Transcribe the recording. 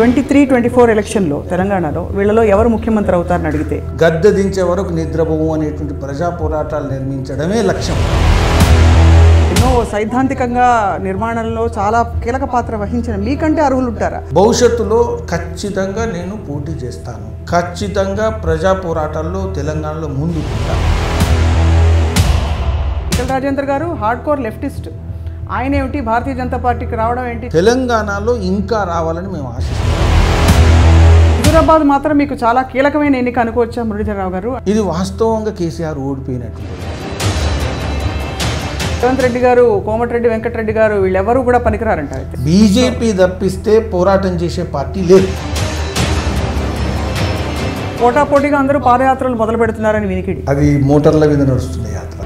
twenty three twenty four ఎలక్షన్లో తెలంగాణలో వీళ్ళలో ఎవరు ముఖ్యమంత్రి అవుతారని అడిగితే గద్దె దించే వరకు నిద్రపోవు అనేటువంటి ప్రజా పోరాటాలు నిర్మించడమే లక్ష్యం ఎన్నో సైద్ధాంతికంగా నిర్మాణంలో చాలా కీలక పాత్ర వహించిన మీకంటే అర్హులు ఉంటారా భవిష్యత్తులో ఖచ్చితంగా నేను పోటీ చేస్తాను ఖచ్చితంగా ప్రజా పోరాటాల్లో తెలంగాణలో ముందుకుంటాను ఇటల రాజేంద్ర గారు హార్డ్ కోర్ లెఫ్టిస్ట్ ఆయన ఏమిటి భారతీయ జనతా పార్టీకి రావడం ఏంటి తెలంగాణలో ఇంకా రావాలని మేము ఆశిస్తున్నాం హుజూరాబాద్ మాత్రం మీకు చాలా కీలకమైన ఎన్నిక అనుకోవచ్చా మురళీధరరావు గారు ఇది వాస్తవంగా కేసీఆర్ ఓడిపోయినట్టు రేవంత్ రెడ్డి గారు కోమటిరెడ్డి వెంకటరెడ్డి గారు వీళ్ళెవరూ కూడా పనికిరారంట అయితే బీజేపీ తప్పిస్తే పోరాటం చేసే పార్టీ లేదు పోటాపోటీగా అందరూ పాదయాత్రలు మొదలు పెడుతున్నారని వినికిడి అది మోటార్ల మీద నడుస్తున్న యాత్ర